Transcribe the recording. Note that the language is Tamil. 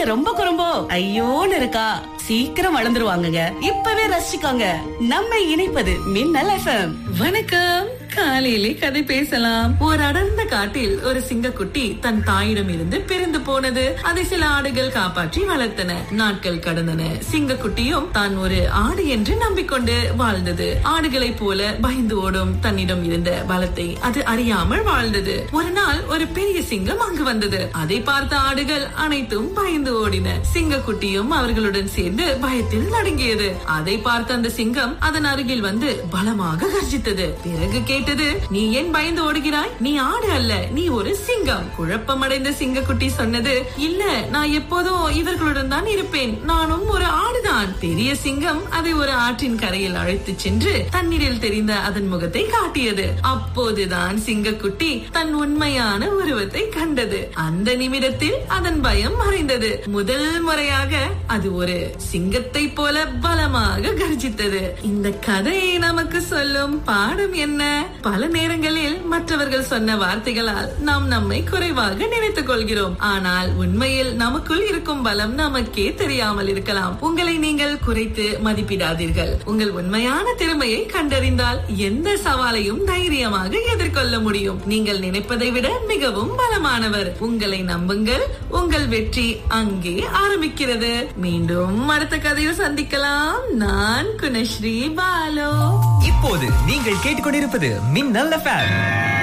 பிள்ளைங்க ரொம்ப குறும்போ ஐயோன்னு இருக்கா சீக்கிரம் வளர்ந்துருவாங்கங்க இப்பவே ரசிச்சுக்கோங்க நம்ம இணைப்பது மின்னல் எஃப்எம் வணக்கம் காலையிலே கதை பேசலாம் ஒரு அடர்ந்த காட்டில் ஒரு சிங்கக்குட்டி தன் தாயிடம் இருந்து பிரிந்து போனது அதை சில ஆடுகள் காப்பாற்றி வளர்த்தன நாட்கள் கடந்தன சிங்கக்குட்டியும் தான் ஒரு ஆடு என்று நம்பிக்கொண்டு வாழ்ந்தது ஆடுகளைப் போல பயந்து ஓடும் தன்னிடம் இருந்த பலத்தை அது அறியாமல் வாழ்ந்தது ஒரு நாள் ஒரு பெரிய சிங்கம் அங்கு வந்தது அதை பார்த்த ஆடுகள் அனைத்தும் பயந்து ஓடின சிங்கக்குட்டியும் அவர்களுடன் சேர்ந்து பயத்தில் நடுங்கியது அதை பார்த்த அந்த சிங்கம் அதன் அருகில் வந்து பலமாக கர்ஜித்தது பிறகு கேட்டது நீ ஏன் பயந்து ஓடுகிறாய் நீ ஆடு அல்ல நீ ஒரு சிங்கம் குழப்பமடைந்த சிங்கக்குட்டி சொன்னது இல்ல நான் எப்போதும் இவர்களுடன் தான் இருப்பேன் நானும் ஒரு ஆடுதான் பெரிய சிங்கம் அதை ஒரு ஆற்றின் கரையில் அழைத்துச் சென்று தண்ணீரில் தெரிந்த அதன் முகத்தை காட்டியது அப்போதுதான் சிங்கக்குட்டி தன் உண்மையான உருவத்தை கண்டது அந்த நிமிடத்தில் அதன் பயம் மறைந்தது முதல் முறையாக அது ஒரு சிங்கத்தை போல பலமாக கர்ஜித்தது இந்த கதை நமக்கு சொல்லும் பாடம் என்ன பல நேரங்களில் மற்றவர்கள் சொன்ன வார்த்தைகளால் நாம் நம்மை குறைவாக நினைத்துக் கொள்கிறோம் ஆனால் உண்மையில் நமக்குள் இருக்கும் பலம் நமக்கே தெரியாமல் இருக்கலாம் உங்களை நீங்கள் குறைத்து மதிப்பிடாதீர்கள் உங்கள் உண்மையான திறமையை கண்டறிந்தால் எந்த சவாலையும் தைரியமாக எதிர்கொள்ள முடியும் நீங்கள் நினைப்பதை விட மிகவும் பலமானவர் உங்களை நம்புங்கள் உங்கள் வெற்றி அங்கே ஆரம்பிக்கிறது மீண்டும் அடுத்த கதையில் சந்திக்கலாம் நான் குணஸ்ரீ பாலோ இப்போது நீங்கள் கேட்டுக்கொண்டிருப்பது மின்னல் எஃப்எம்